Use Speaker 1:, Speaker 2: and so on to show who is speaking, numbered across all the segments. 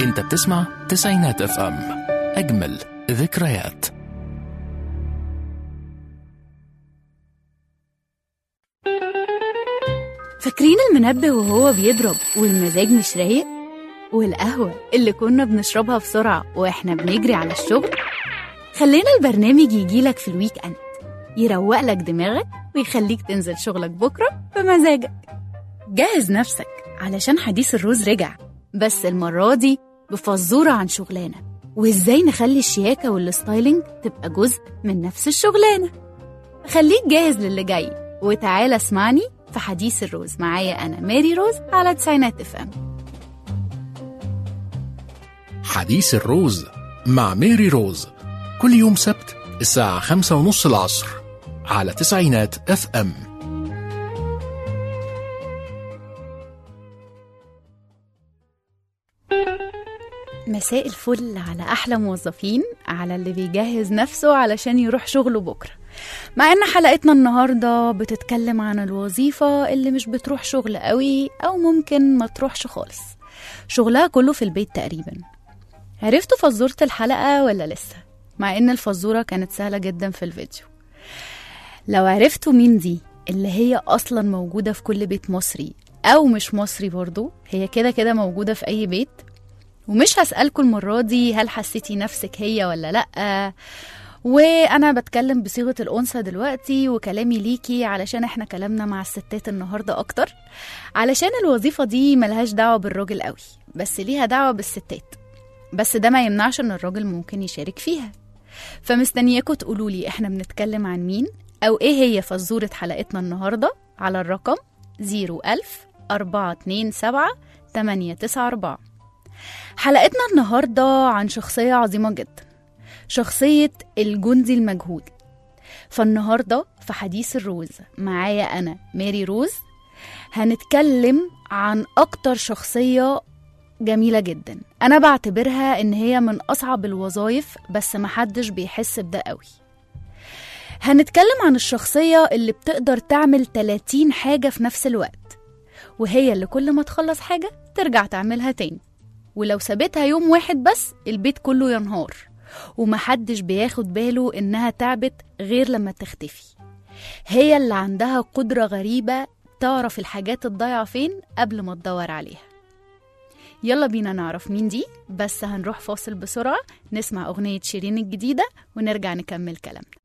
Speaker 1: انت بتسمع تسعينات اف ام اجمل ذكريات
Speaker 2: فاكرين المنبه وهو بيضرب والمزاج مش رايق والقهوة اللي كنا بنشربها بسرعة واحنا بنجري على الشغل خلينا البرنامج يجيلك في الويك اند يروق لك دماغك ويخليك تنزل شغلك بكرة بمزاجك جهز نفسك علشان حديث الروز رجع بس المرة دي بفزورة عن شغلانة وازاي نخلي الشياكة والستايلينج تبقى جزء من نفس الشغلانة خليك جاهز للي جاي وتعالى اسمعني في حديث الروز معايا أنا ماري روز على تسعينات اف ام
Speaker 1: حديث الروز مع ميري روز كل يوم سبت الساعة خمسة ونص العصر على تسعينات اف ام
Speaker 2: مساء الفل على أحلى موظفين على اللي بيجهز نفسه علشان يروح شغله بكرة مع إن حلقتنا النهاردة بتتكلم عن الوظيفة اللي مش بتروح شغل قوي أو ممكن ما تروحش خالص شغلها كله في البيت تقريبا عرفتوا فزورة الحلقة ولا لسه؟ مع إن الفزورة كانت سهلة جدا في الفيديو لو عرفتوا مين دي اللي هي أصلا موجودة في كل بيت مصري أو مش مصري برضو هي كده كده موجودة في أي بيت ومش هسألكوا المرة دي هل حسيتي نفسك هي ولا لأ وأنا بتكلم بصيغة الأنثى دلوقتي وكلامي ليكي علشان احنا كلامنا مع الستات النهاردة أكتر علشان الوظيفة دي ملهاش دعوة بالراجل قوي بس ليها دعوة بالستات بس ده ما يمنعش ان الراجل ممكن يشارك فيها فمستنياكوا تقولولي احنا بنتكلم عن مين أو ايه هي فزورة حلقتنا النهاردة على الرقم 01000 427 894 حلقتنا النهاردة عن شخصية عظيمة جدا شخصية الجندي المجهول فالنهاردة في حديث الروز معايا أنا ماري روز هنتكلم عن أكتر شخصية جميلة جدا أنا بعتبرها إن هي من أصعب الوظائف بس محدش بيحس بده قوي هنتكلم عن الشخصية اللي بتقدر تعمل 30 حاجة في نفس الوقت وهي اللي كل ما تخلص حاجة ترجع تعملها تاني ولو سابتها يوم واحد بس البيت كله ينهار ومحدش بياخد باله إنها تعبت غير لما تختفي هي اللي عندها قدرة غريبة تعرف الحاجات الضايعة فين قبل ما تدور عليها يلا بينا نعرف مين دي بس هنروح فاصل بسرعة نسمع أغنية شيرين الجديدة ونرجع نكمل كلامنا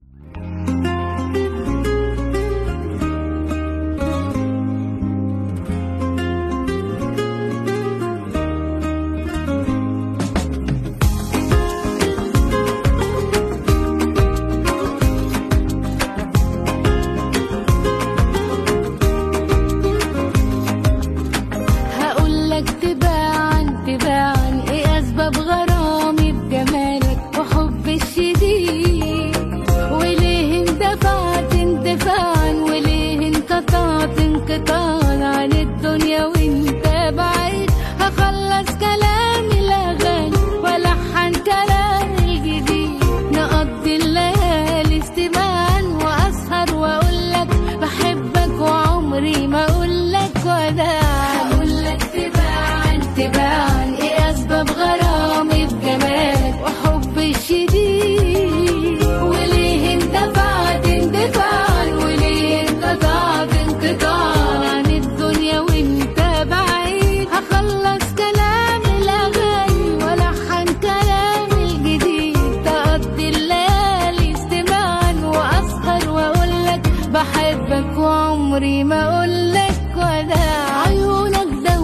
Speaker 3: هقولك تباعا تباعا ايه اسباب غرامي بجمالك وحب الشديد وليه اندفعت اندفاعا وليه انقطعت انقطاعا عن الدنيا وانت بعيد هخلص كلامي الاغاني والحن كلامي الجديد نقضي الليالي استماعا واسهر واقولك بحبك وعمري ما اقولك وداعا هقولك تباعا تباعا ايه اسباب غرامي بجمالك وحبي الشديد وليه اندفعت اندفاعا وليه انقطعت انقطاعا عن الدنيا وانت بعيد هخلص كلامي الاغاني والحن كلامي الجديد تقضي الليالي استماعا واسهر واقولك بحبك وعمري ما اقولك وداع عيونك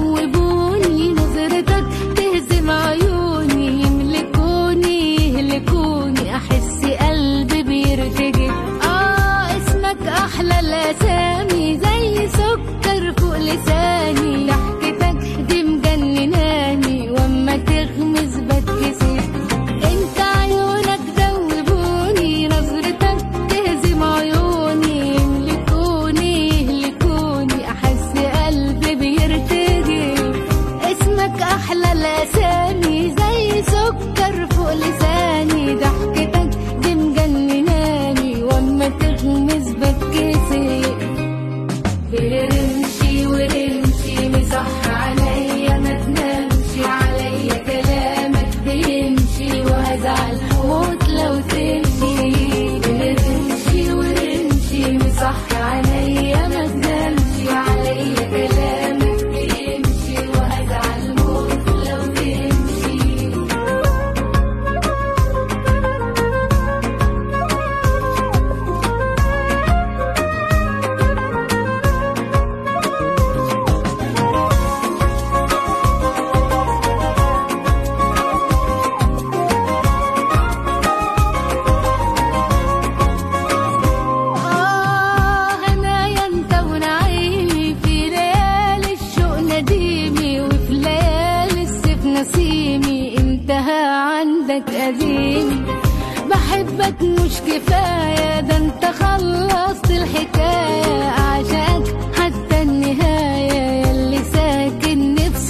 Speaker 3: ذوبوني نظرتك تهزم عيوني يملكوني يهلكوني احس قلبي بيرتجف اه اسمك احلى الاسامي زي سكر فوق لساني ضحكتك دي مجنناني واما تغمز بتكسف انت عيونك ذوبوني نظرتك تهزم عيوني يملكوني يهلكوني احس قلبي بيرتجف اسمك احلى الاسامي زي سكر فوق لساني ضحكتك دي مجنناني واما تغمز بتكسف برمشي ورمشي نسيمي انتهى عندك قديمي بحبك مش كفاية ده انت خلصت الحكاية عشاك حتى النهاية يلي ساكنني في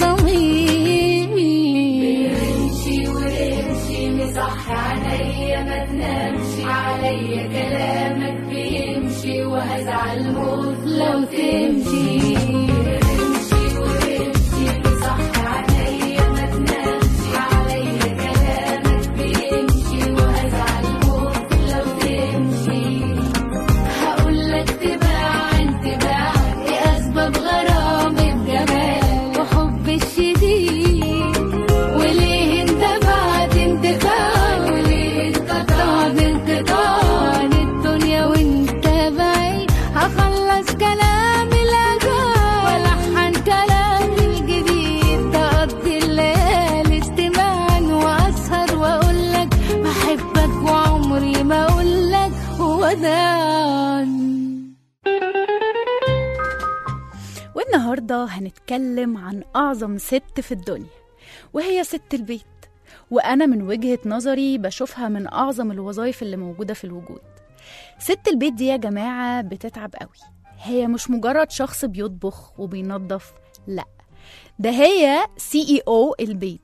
Speaker 3: صميمي امشي وامشي مصح عليا ما تنامش عليا كلامك بيمشي وهزعل موت لو تمشي امشي وامشي مصح عليا ما تنامش عليا كلامك بيمشي وهزعل موت لو تمشي هقولك تباعا تباعا ايه اسباب غرامي بجمالك وحب الشديد وليه اندفعت اندفاع وليه انقطعت انقطاع عن الدنيا وانت بعيد هخلص كلامي الاجال والحن كلامي الجديد تقضي الليالي استماعا واسهر واقولك بحبك وعمري ما اقولك وداعا
Speaker 2: والنهاردة هنتكلم عن أعظم ست في الدنيا وهي ست البيت وأنا من وجهة نظري بشوفها من أعظم الوظائف اللي موجودة في الوجود ست البيت دي يا جماعة بتتعب قوي هي مش مجرد شخص بيطبخ وبينظف لا ده هي سي اي او البيت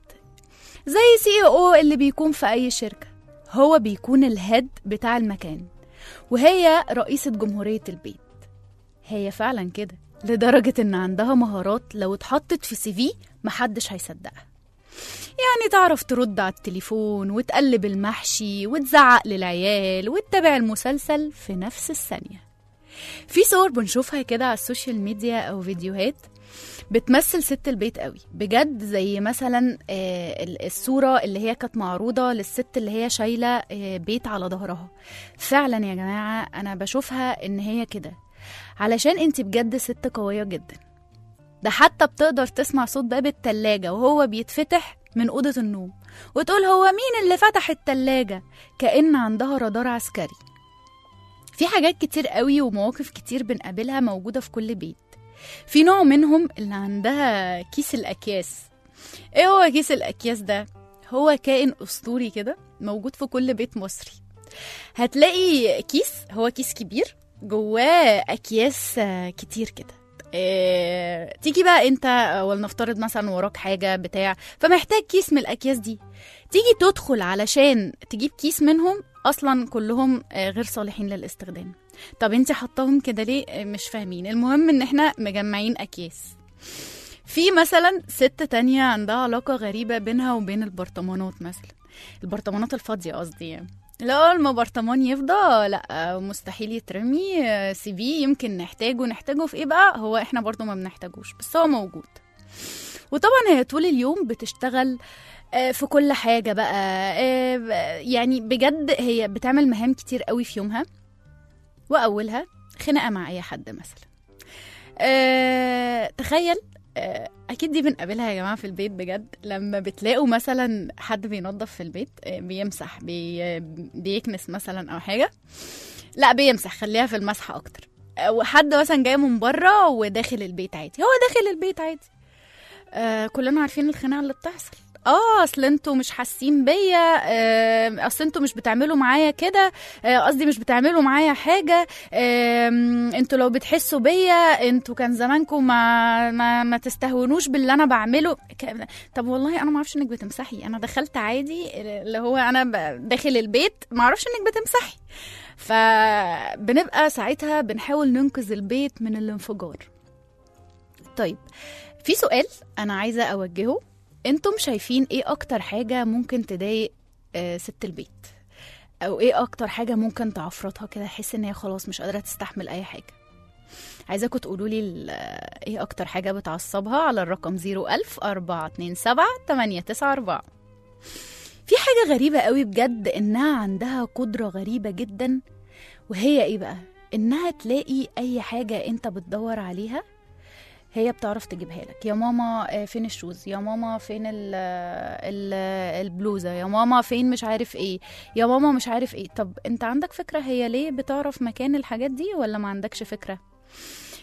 Speaker 2: زي سي اي او اللي بيكون في أي شركة هو بيكون الهيد بتاع المكان وهي رئيسة جمهورية البيت هي فعلا كده لدرجة إن عندها مهارات لو اتحطت في سي في محدش هيصدقها يعني تعرف ترد على التليفون وتقلب المحشي وتزعق للعيال وتتابع المسلسل في نفس الثانية في صور بنشوفها كده على السوشيال ميديا أو فيديوهات بتمثل ست البيت قوي بجد زي مثلا آه، ال- الصورة اللي هي كانت معروضة للست اللي هي شايلة آه، بيت على ظهرها فعلا يا جماعة أنا بشوفها إن هي كده علشان انت بجد ست قوية جدا ده حتى بتقدر تسمع صوت باب التلاجة وهو بيتفتح من أوضة النوم وتقول هو مين اللي فتح التلاجة كأن عندها رادار عسكري في حاجات كتير قوي ومواقف كتير بنقابلها موجودة في كل بيت في نوع منهم اللي عندها كيس الأكياس ايه هو كيس الأكياس ده؟ هو كائن أسطوري كده موجود في كل بيت مصري هتلاقي كيس هو كيس كبير جواه اكياس آه، كتير كده إيه تيجي بقى انت آه، ولنفترض مثلا وراك حاجه بتاع فمحتاج كيس من الاكياس دي تيجي تدخل علشان تجيب كيس منهم اصلا كلهم آه، غير صالحين للاستخدام طب انت حطاهم كده ليه آه، مش فاهمين المهم ان احنا مجمعين اكياس في مثلا ست تانية عندها علاقة غريبة بينها وبين البرطمانات مثلا البرطمانات الفاضية قصدي يعني لو لما برطمان يفضى لا مستحيل يترمي سي في يمكن نحتاجه نحتاجه في ايه بقى هو احنا برضو ما بنحتاجوش بس هو موجود وطبعا هي طول اليوم بتشتغل آه، في كل حاجة بقى آه، ب- يعني بجد هي بتعمل مهام كتير قوي في يومها وأولها خناقة مع أي حد مثلا أه تخيل آه، اكيد دي بنقابلها يا جماعه في البيت بجد لما بتلاقوا مثلا حد بينظف في البيت آه، بيمسح بي بيكنس مثلا او حاجه لا بيمسح خليها في المسح اكتر آه، وحد مثلا جاي من بره وداخل البيت عادي هو داخل البيت عادي آه كلنا عارفين الخناقه اللي بتحصل اه اصل انتوا مش حاسين بيا آه اصل انتوا مش بتعملوا معايا كده آه، قصدي مش بتعملوا معايا حاجه آم، انتوا لو بتحسوا بيا انتوا كان زمانكم ما ما, ما تستهونوش باللي انا بعمله ك- طب والله انا ما اعرفش انك بتمسحي انا دخلت عادي اللي هو انا ب- داخل البيت ما اعرفش انك بتمسحي فبنبقى ساعتها بنحاول ننقذ البيت من الانفجار طيب في سؤال انا عايزه اوجهه انتم شايفين ايه اكتر حاجه ممكن تضايق آه، ست البيت او ايه اكتر حاجه ممكن تعفرطها كده احس ان هي خلاص مش قادره تستحمل اي حاجه عايزاكم تقولوا لي ال- ايه اكتر حاجه بتعصبها على الرقم 01000 427 894 في حاجه غريبه قوي بجد انها عندها قدره غريبه جدا وهي ايه بقى انها تلاقي اي حاجه انت بتدور عليها هي بتعرف تجيبها لك يا ماما آه، فين الشوز يا ماما فين ال ال البلوزه يا ماما فين مش عارف ايه يا ماما مش عارف ايه طب انت عندك فكره هي ليه بتعرف مكان الحاجات دي ولا ما عندكش فكره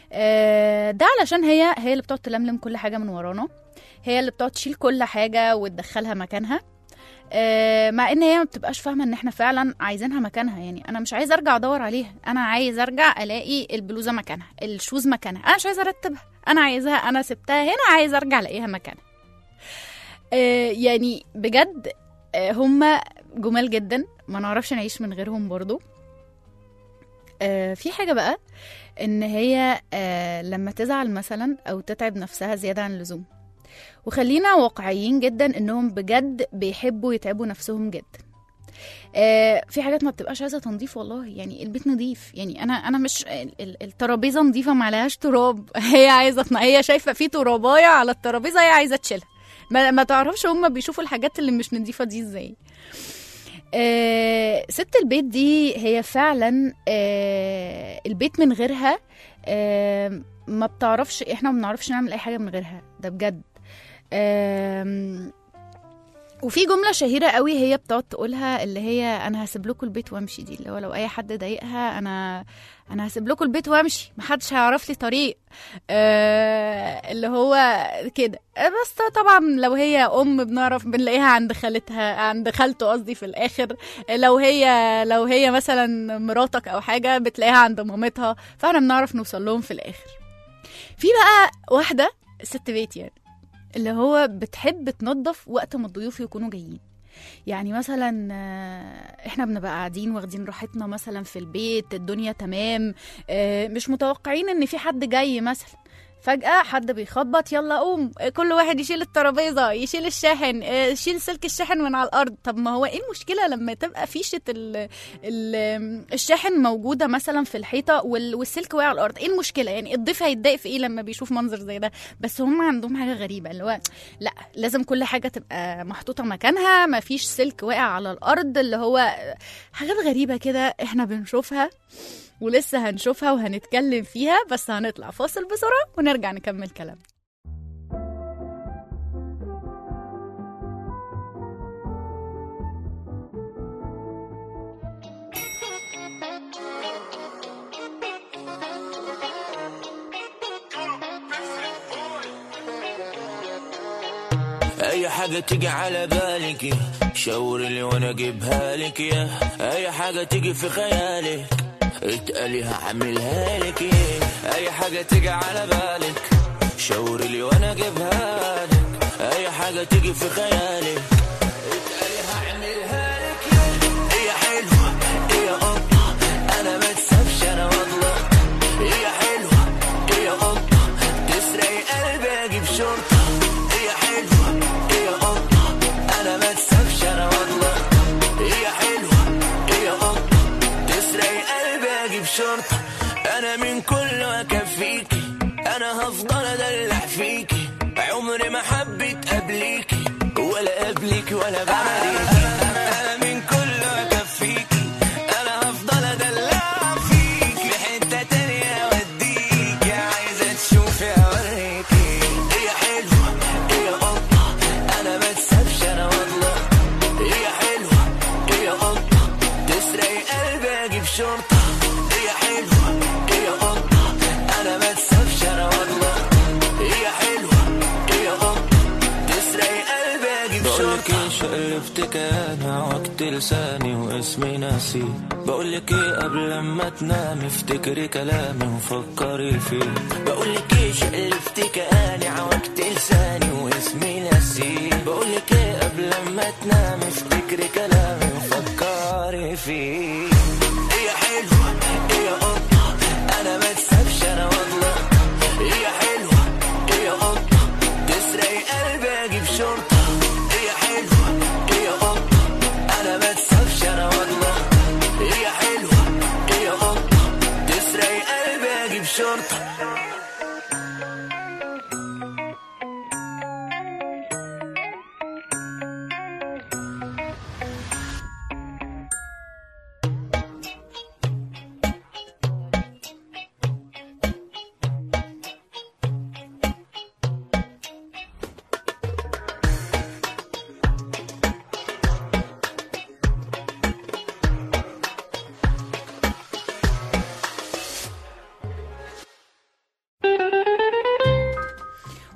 Speaker 2: آه، ده علشان هي هي اللي بتقعد تلملم كل حاجه من ورانا هي اللي بتقعد تشيل كل حاجه وتدخلها مكانها آه، مع ان هي ما بتبقاش فاهمه ان احنا فعلا عايزينها مكانها يعني انا مش عايزه ارجع ادور عليها انا عايز ارجع الاقي البلوزه مكانها الشوز مكانها انا مش عايزه ارتبها انا عايزاها انا سبتها هنا عايزه ارجع الاقيها مكانها آه، يعني بجد آه، هما جمال جدا ما نعرفش نعيش من غيرهم برضو آه، في حاجه بقى ان هي آه، لما تزعل مثلا او تتعب نفسها زياده عن اللزوم وخلينا واقعيين جدا انهم بجد بيحبوا يتعبوا نفسهم جدا آه في حاجات ما بتبقاش عايزه تنظيف والله يعني البيت نظيف يعني انا انا مش ال- ال- الترابيزه نظيفه ما عليهاش تراب هي عايزه تن- هي شايفه في ترابايه على الترابيزه هي عايزه تشيلها ما, ما تعرفش هم بيشوفوا الحاجات اللي مش نظيفه دي ازاي آه ست البيت دي هي فعلا آه البيت من غيرها آه ما بتعرفش احنا ما بنعرفش نعمل اي حاجه من غيرها ده بجد آم، وفي جملة شهيرة قوي هي بتقعد تقولها اللي هي أنا هسيب لكم البيت وأمشي دي اللي هو لو أي حد ضايقها أنا أنا هسيب لكم البيت وأمشي محدش هيعرف لي طريق آه اللي هو كده آه، بس طبعا لو هي أم بنعرف بنلاقيها عند خالتها عند خالته قصدي في الآخر لو هي لو هي مثلا مراتك أو حاجة بتلاقيها عند مامتها فاحنا بنعرف نوصل لهم في الآخر في بقى واحدة ست بيت يعني اللي هو بتحب تنظف وقت ما الضيوف يكونوا جايين يعني مثلا آه، احنا بنبقى قاعدين واخدين راحتنا مثلا في البيت الدنيا تمام آه، مش متوقعين ان في حد جاي مثلا فجأة حد بيخبط يلا قوم آه، كل واحد يشيل الترابيزة يشيل الشاحن آه، يشيل سلك الشاحن من على الأرض طب ما هو ايه المشكلة لما تبقى فيشة ال ال الشاحن موجودة مثلا في الحيطة وال- والسلك واقع على الأرض ايه المشكلة يعني الضيف هيتضايق في ايه لما بيشوف منظر زي ده بس هم عندهم حاجة غريبة اللي هو لا لازم كل حاجة تبقى محطوطة مكانها ما فيش سلك واقع على الأرض اللي هو حاجات غريبة كده احنا بنشوفها ولسه هنشوفها وهنتكلم فيها بس هنطلع فاصل بسرعة ونرجع نكمل كلام
Speaker 4: اي حاجة تيجي على بالك يا شاور لي وانا اجيبها لك يا اي حاجة تيجي في خيالك اتقالي هعملها لك يا اي حاجة تيجي على بالك شاور لي وانا اجيبها لك اي حاجة تيجي في خيالك اتقالي هعملها لك يا هي حلوة هي قطة انا ما تسابش انا والله هي حلوة هي قطة تسرق قلبي اجيب شرطة هي حلوة هي قطة انا ما تسابش انا والله هي حلوة هي قطة تسرق قلبي اجيب شرطة انا من كله اكفيكي انا هفضل ادلع فيكي عمري ما حبيت قبليكي ولا قبلك ولا بعديكي انا من كله اكفيكي انا هفضل ادلع فيكي حتة تانية اوديكي عايزة تشوفي اوريكي هي حلوة هي قطة انا ما تسابش انا والله هي حلوة هي قطة تسرق قلبي اجيب شرطة هي حلوة هي قطة انا ما تسابش انا والله هي حلوة هي قطة تسرق قلبي اجيب شرطة بقولك شقلبتك انا وقت لساني واسمي ناسي بقولك ايه قبل ما تنامي افتكري كلامي وفكري فيه بقولك ايه شقلبتك انا عوجت لساني واسمي ناسي بقولك ايه قبل ما تنامي افتكري كلامي وفكري فيه هي حلوة هي قطة انا ما تسابش انا والله هي حلوة هي قطة تسرق قلبي اجيب شرطة هي حلوة هي قطة انا ما تسابش انا والله هي حلوة هي قطة تسرق قلبي اجيب شرطة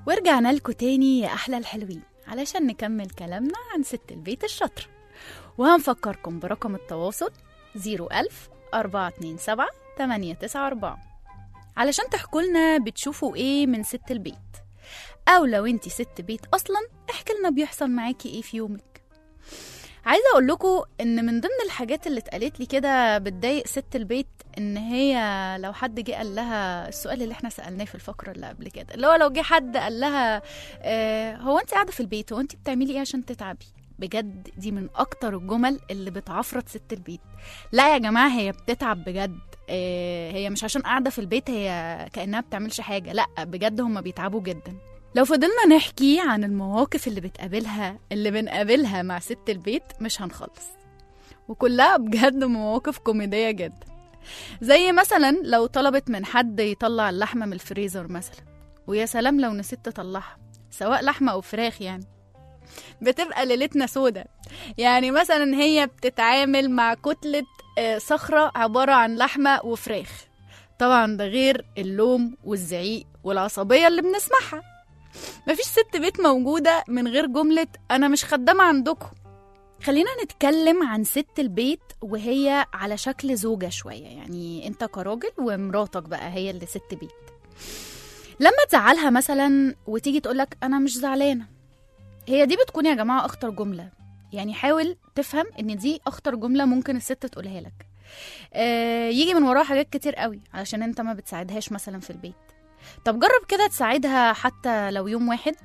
Speaker 2: ورجعنا لكم تاني يا أحلى الحلوين علشان نكمل كلامنا عن ست البيت الشاطرة وهنفكركم برقم التواصل 01000 427 894 علشان تحكوا لنا بتشوفوا ايه من ست البيت أو لو انتي ست بيت أصلا احكي لنا بيحصل معاكي ايه في يومك عايزه اقول لكم ان من ضمن الحاجات اللي اتقالت لي كده بتضايق ست البيت ان هي لو حد جه قال لها السؤال اللي احنا سالناه في الفقره اللي قبل كده اللي هو لو جه حد قال لها اه هو انت قاعده في البيت هو انت بتعملي ايه عشان تتعبي بجد دي من اكتر الجمل اللي بتعفرت ست البيت لا يا جماعه هي بتتعب بجد اه هي مش عشان قاعده في البيت هي كانها بتعملش حاجه لا بجد هم بيتعبوا جدا لو فضلنا نحكي عن المواقف اللي بتقابلها اللي بنقابلها مع ست البيت مش هنخلص وكلها بجد مواقف كوميدية جدا زي مثلا لو طلبت من حد يطلع اللحمة من الفريزر مثلا ويا سلام لو نسيت تطلعها سواء لحمة أو فراخ يعني بتبقى ليلتنا سودة يعني مثلا هي بتتعامل مع كتلة آه، صخرة عبارة عن لحمة وفراخ طبعا ده غير اللوم والزعيق والعصبية اللي بنسمعها مفيش ست بيت موجودة من غير جملة أنا مش خدامة عندكم خلينا نتكلم عن ست البيت وهي على شكل زوجة شوية يعني انت كراجل ومراتك بقى هي اللي ست بيت لما تزعلها مثلا وتيجي تقولك أنا مش زعلانة هي دي بتكون يا جماعة أخطر جملة يعني حاول تفهم إن دي أخطر جملة ممكن الست تقولها لك آه يجي من وراها حاجات كتير قوي علشان انت ما بتساعدهاش مثلا في البيت طب جرب كده تساعدها حتى لو يوم واحد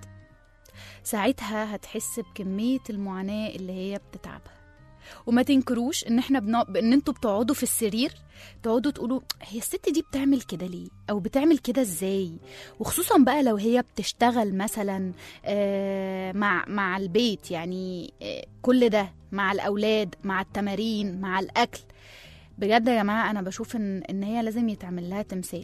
Speaker 2: ساعتها هتحس بكمية المعاناة اللي هي بتتعبها وما تنكروش ان احنا بنا... ان انتوا بتقعدوا في السرير تقعدوا تقولوا هي الست دي بتعمل كده ليه او بتعمل كده ازاي وخصوصا بقى لو هي بتشتغل مثلا آه، مع مع البيت يعني آه، كل ده مع الاولاد مع التمارين مع الاكل بجد يا جماعه انا بشوف ان ان هي لازم يتعمل لها تمثال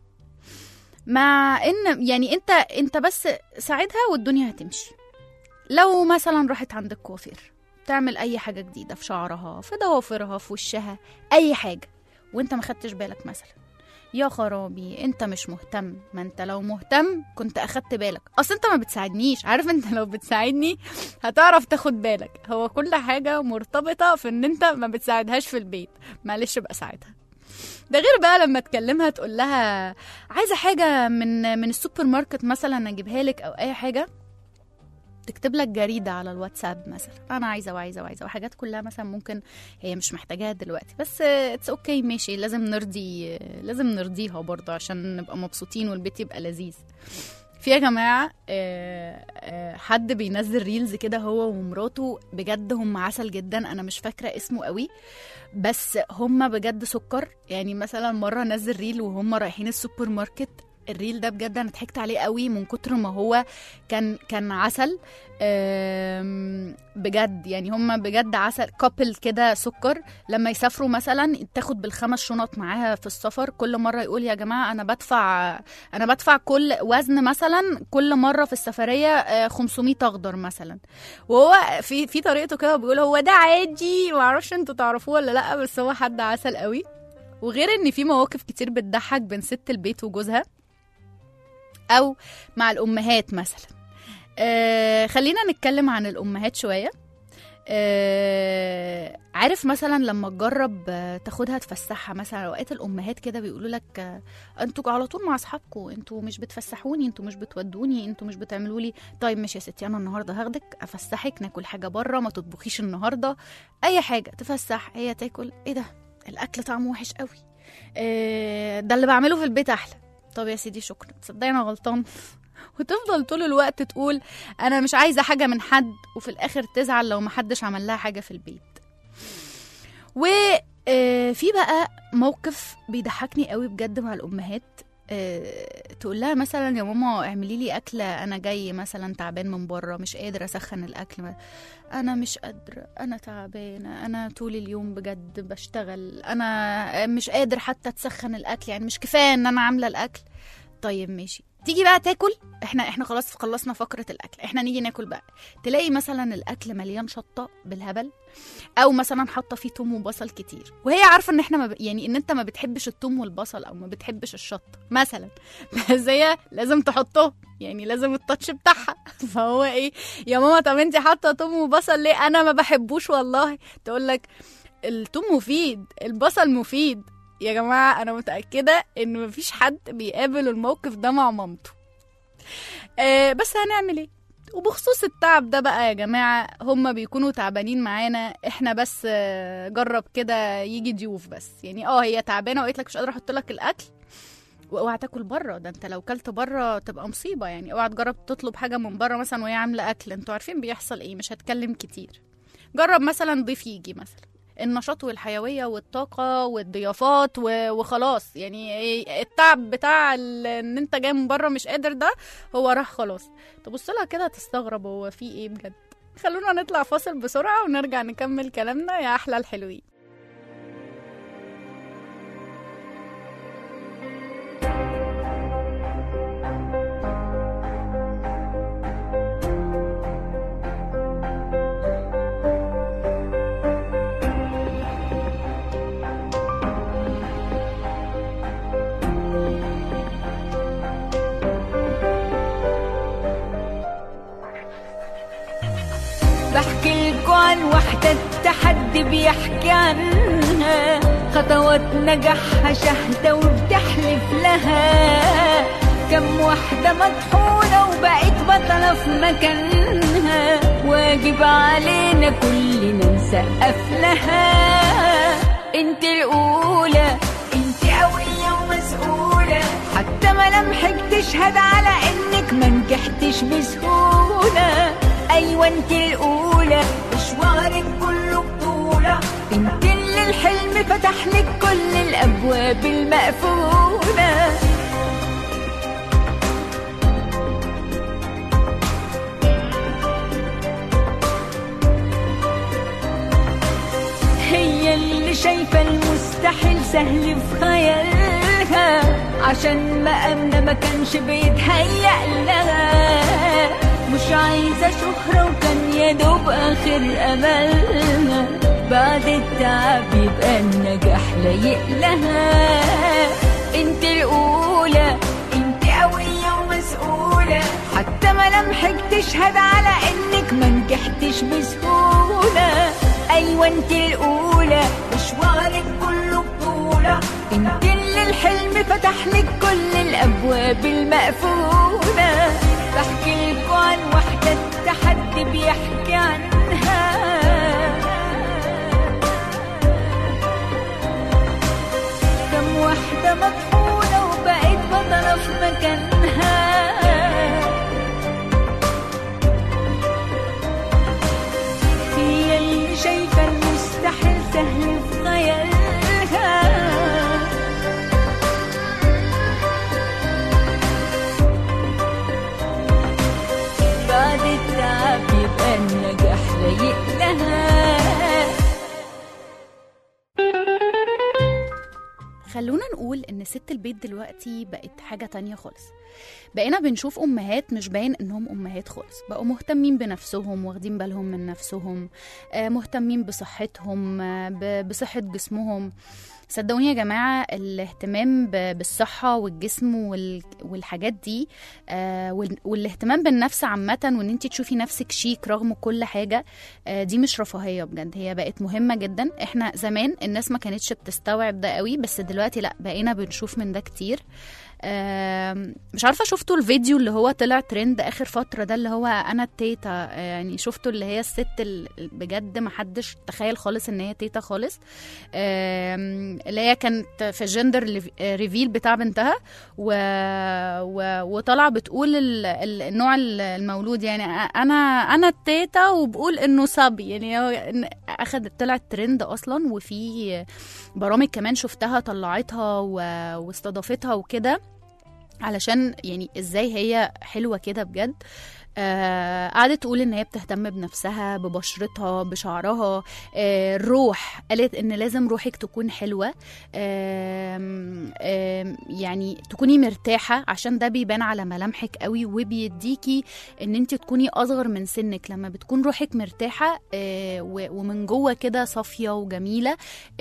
Speaker 2: مع ان يعني انت انت بس ساعدها والدنيا هتمشي لو مثلا راحت عند الكوافير تعمل اي حاجه جديده في شعرها في ضوافرها في وشها اي حاجه وانت ما خدتش بالك مثلا يا خرابي انت مش مهتم ما انت لو مهتم كنت اخدت بالك اصل انت ما بتساعدنيش عارف انت لو بتساعدني هتعرف تاخد بالك هو كل حاجه مرتبطه في ان انت ما بتساعدهاش في البيت معلش بقى ساعدها ده غير بقى لما تكلمها تقول لها عايزه حاجه من من السوبر ماركت مثلا اجيبها لك او اي حاجه تكتب لك جريده على الواتساب مثلا انا عايزه وعايزه وعايزه وحاجات كلها مثلا ممكن هي مش محتاجاها دلوقتي بس اتس اوكي okay, ماشي لازم نرضي لازم نرضيها برضه عشان نبقى مبسوطين والبيت يبقى لذيذ في يا جماعه آه، آه، حد بينزل ريلز كده هو ومراته بجد هم عسل جدا انا مش فاكره اسمه قوي بس هم بجد سكر يعني مثلا مره نزل ريل وهم رايحين السوبر ماركت الريل ده بجد انا ضحكت عليه قوي من كتر ما هو كان كان عسل آم، بجد يعني هم بجد عسل كابل كده سكر لما يسافروا مثلا تاخد بالخمس شنط معاها في السفر كل مره يقول يا جماعه انا بدفع انا بدفع كل وزن مثلا كل مره في السفريه آه، 500 اخضر مثلا وهو في في طريقته كده بيقول هو ده عادي ما اعرفش انتوا تعرفوه ولا لا بس هو حد عسل قوي وغير ان في مواقف كتير بتضحك بين ست البيت وجوزها او مع الامهات مثلا آه خلينا نتكلم عن الامهات شويه آه عارف مثلا لما تجرب آه، تاخدها تفسحها مثلا اوقات الامهات كده بيقولوا لك آه، انتوا على طول مع اصحابكم انتوا مش بتفسحوني انتوا مش بتودوني انتوا مش بتعملوا لي طيب ماشي يا ستي انا النهارده هاخدك افسحك ناكل حاجه بره ما تطبخيش النهارده اي حاجه تفسح هي تاكل ايه ده الاكل طعمه وحش قوي آه، ده اللي بعمله في البيت احلى طب يا سيدي شكرا تصدقني انا غلطان وتفضل طول الوقت تقول انا مش عايزه حاجه من حد وفي الاخر تزعل لو محدش عمل لها حاجه في البيت و آه، في بقى موقف بيضحكني قوي بجد مع الامهات آه، تقول لها مثلا يا ماما اعملي لي اكله انا جاي مثلا تعبان من بره مش قادر اسخن الاكل انا مش قادره انا تعبانه انا طول اليوم بجد بشتغل انا مش قادر حتى تسخن الاكل يعني مش كفايه ان انا عامله الاكل طيب ماشي تيجي بقى تاكل احنا احنا خلاص خلصنا فقره الاكل احنا نيجي ناكل بقى تلاقي مثلا الاكل مليان شطه بالهبل او مثلا حاطه فيه توم وبصل كتير وهي عارفه ان احنا ما ب... يعني ان انت ما بتحبش التوم والبصل او ما بتحبش الشطه مثلا بس هي لازم تحطه يعني لازم التاتش بتاعها فهو ايه يا ماما طب انت حاطه توم وبصل ليه انا ما بحبوش والله تقول لك التوم مفيد البصل مفيد يا جماعه انا متاكده ان مفيش حد بيقابل الموقف ده مع مامته آه بس هنعمل ايه وبخصوص التعب ده بقى يا جماعة هما بيكونوا تعبانين معانا احنا بس آه، جرب كده يجي ضيوف بس يعني اه هي تعبانة وقالت لك مش قادرة احط لك الاكل واوعى تاكل بره ده انت لو كلت بره تبقى مصيبة يعني اوعى تجرب تطلب حاجة من بره مثلا وهي عاملة اكل انتوا عارفين بيحصل ايه مش هتكلم كتير جرب مثلا ضيف يجي مثلا النشاط والحيوية والطاقة والضيافات و- وخلاص يعني إيه التعب بتاع ال- ان انت جاي من بره مش قادر ده هو راح خلاص تبص لها كده تستغرب هو في ايه بجد خلونا نطلع فاصل بسرعة ونرجع نكمل كلامنا يا أحلى الحلوين
Speaker 5: بحكي لكم عن وحدة التحدي بيحكي عنها خطوات نجاحها شهدة وبتحلف لها كم وحدة مطحونة وبقت بطلة في مكانها واجب علينا كلنا نسقف لها انت الأولى انت قوية ومسؤولة حتى ملامحك تشهد على انك ما نجحتش بسهولة ايوه انت الاولى مشوارك كله بطولة انت اللي الحلم فتح لك كل الابواب المقفولة هي اللي شايفة المستحيل سهل في خيالها عشان مقامنا ما كانش بيتهيأ لها مش عايزة شهرة وكان يا دوب آخر أملها بعد التعب يبقى النجاح لايق لها انت الأولى انت قوية ومسؤولة حتى ملامحك تشهد على انك ما نجحتش بسهولة ايوه انت الاولى مشوارك كله بطولة انت اللي الحلم فتح لك كل الابواب المقفولة بحكي لكم عن وحدة التحدي بيحكي عنها كم واحدة مطحونة وبقت بطلة في مكانها هي اللي شايفة المستحيل سهل في خيالها بعد التعب يبقى النجاح لايق لها
Speaker 2: خلونا نقول ان ست البيت دلوقتي بقت حاجة تانية خالص بقينا بنشوف امهات مش باين انهم امهات خالص بقوا مهتمين بنفسهم واخدين بالهم من نفسهم آه، مهتمين بصحتهم آه، ب- بصحة جسمهم صدقوني يا جماعة الاهتمام ب- بالصحة والجسم وال- والحاجات دي آه، وال- والاهتمام بالنفس عامة وان انت تشوفي نفسك شيك رغم كل حاجة آه، دي مش رفاهية بجد هي بقت مهمة جدا احنا زمان الناس ما كانتش بتستوعب ده قوي بس دلوقتي لا بقينا بنشوف من ده كتير آم، مش عارفه شفتوا الفيديو اللي هو طلع ترند اخر فتره ده اللي هو انا التيتا آه، يعني شفتوا اللي هي الست ال- بجد ما حدش تخيل خالص ان هي تيتا خالص آم، اللي هي كانت في جندر ريفيل بتاع بنتها و... و... وطالعه بتقول ال... ال- النوع ال- المولود يعني انا انا التيتا وبقول انه صبي يعني هو إن- اخدت طلعت ترند اصلا وفي برامج كمان شفتها طلعتها و... واستضافتها وكده علشان يعني ازاي هي حلوه كده بجد آه قعدت تقول ان هي بتهتم بنفسها ببشرتها بشعرها آه الروح قالت ان لازم روحك تكون حلوه آم آم يعني تكوني مرتاحه عشان ده بيبان على ملامحك قوي وبيديكي ان انت تكوني اصغر من سنك لما بتكون روحك مرتاحه آه و- ومن جوه كده صافيه وجميله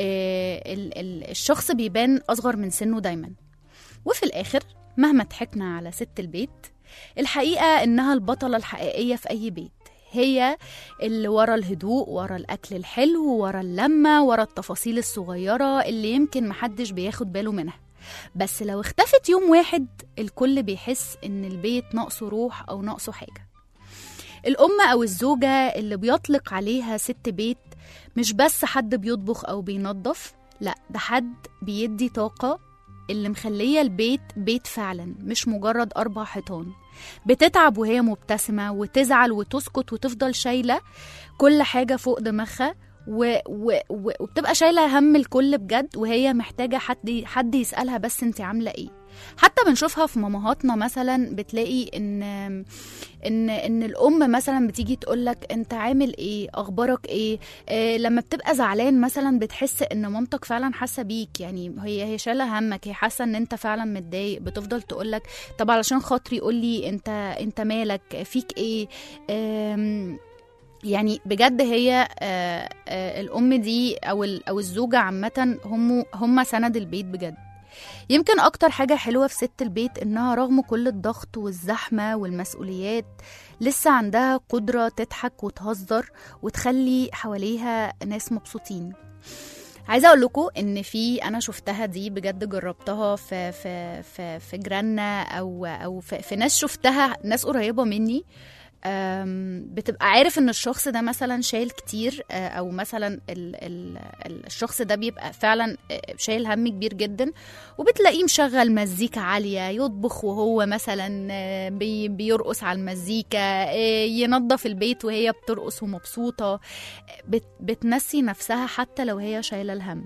Speaker 2: آه ال- ال- الشخص بيبان اصغر من سنه دايما وفي الاخر مهما ضحكنا على ست البيت الحقيقه انها البطله الحقيقيه في اي بيت هي اللي ورا الهدوء ورا الاكل الحلو ورا اللمه ورا التفاصيل الصغيره اللي يمكن محدش بياخد باله منها بس لو اختفت يوم واحد الكل بيحس ان البيت ناقصه روح او ناقصه حاجه الأم أو الزوجة اللي بيطلق عليها ست بيت مش بس حد بيطبخ أو بينظف لا ده حد بيدي طاقة اللي مخلية البيت بيت فعلا مش مجرد أربع حيطان بتتعب وهي مبتسمة وتزعل وتسكت وتفضل شايلة كل حاجة فوق دماغها و... و... و... وبتبقى شايلة هم الكل بجد وهي محتاجة حد حد يسألها بس انت عاملة ايه حتى بنشوفها في مامهاتنا مثلا بتلاقي ان ان ان الام مثلا بتيجي تقول لك انت عامل ايه اخبارك ايه آه لما بتبقى زعلان مثلا بتحس ان مامتك فعلا حاسه بيك يعني هي هي شايله همك هي حاسه ان انت فعلا متضايق بتفضل تقول لك طب علشان خاطري قول لي انت انت مالك فيك ايه آم، يعني بجد هي آه، آه، الام دي او ال- او الزوجه عامه هم هم سند البيت بجد يمكن اكتر حاجه حلوه في ست البيت انها رغم كل الضغط والزحمه والمسؤوليات لسه عندها قدره تضحك وتهزر وتخلي حواليها ناس مبسوطين عايزه اقول لكم ان في انا شفتها دي بجد جربتها في في في في جيراننا او او في, في ناس شفتها ناس قريبه مني أم، بتبقى عارف ان الشخص ده مثلا شايل كتير آه، او مثلا ال ال ال- الشخص ده بيبقى فعلا آه، شايل هم كبير جدا وبتلاقيه مشغل مزيكا عالية يطبخ وهو مثلا آه، بي بيرقص على المزيكا آه، ينظف البيت وهي بترقص ومبسوطة بت بتنسي نفسها حتى لو هي شايلة الهم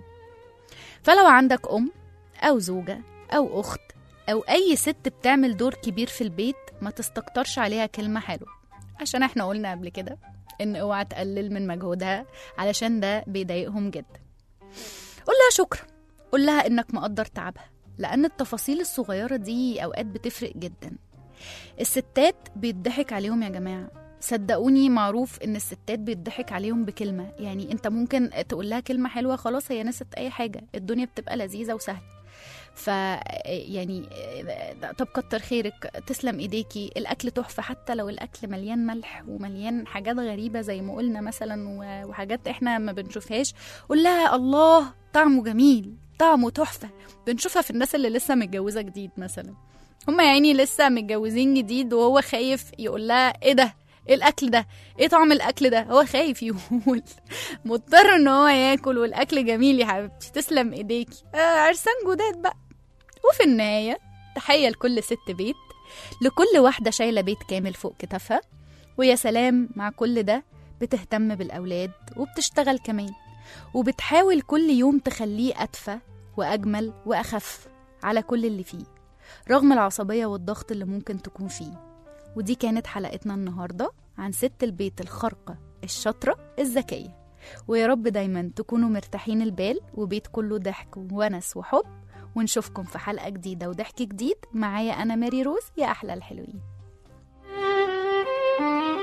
Speaker 2: فلو عندك أم أو زوجة أو أخت أو أي ست بتعمل دور كبير في البيت ما تستكترش عليها كلمة حلوة عشان احنا قلنا قبل كده ان اوعى تقلل من مجهودها علشان ده بيضايقهم جدا قول لها شكرا قول لها انك مقدر تعبها لان التفاصيل الصغيرة دي اوقات بتفرق جدا الستات بيضحك عليهم يا جماعة صدقوني معروف ان الستات بيضحك عليهم بكلمة يعني انت ممكن تقول لها كلمة حلوة خلاص هي نست اي حاجة الدنيا بتبقى لذيذة وسهلة ف يعني طب كتر خيرك تسلم ايديكي الاكل تحفه حتى لو الاكل مليان ملح ومليان حاجات غريبه زي ما قلنا مثلا و- وحاجات احنا ما بنشوفهاش قول لها الله طعمه جميل طعمه تحفه بنشوفها في الناس اللي لسه متجوزه جديد مثلا هما يعني لسه متجوزين جديد وهو خايف يقول لها ايه ده ايه الاكل ده ايه طعم الاكل ده هو خايف يقول مضطر ان هو ياكل والاكل جميل يا حبيبتي تسلم ايديكي آه عرسان جداد بقى وفي النهاية تحية لكل ست بيت لكل واحدة شايلة بيت كامل فوق كتافها ويا سلام مع كل ده بتهتم بالأولاد وبتشتغل كمان وبتحاول كل يوم تخليه أدفى وأجمل وأخف على كل اللي فيه رغم العصبية والضغط اللي ممكن تكون فيه ودي كانت حلقتنا النهاردة عن ست البيت الخارقة الشاطرة الذكية ويا رب دايما تكونوا مرتاحين البال وبيت كله ضحك وونس وحب ونشوفكم في حلقة جديدة وضحك جديد معايا أنا ماري روز يا أحلى الحلوين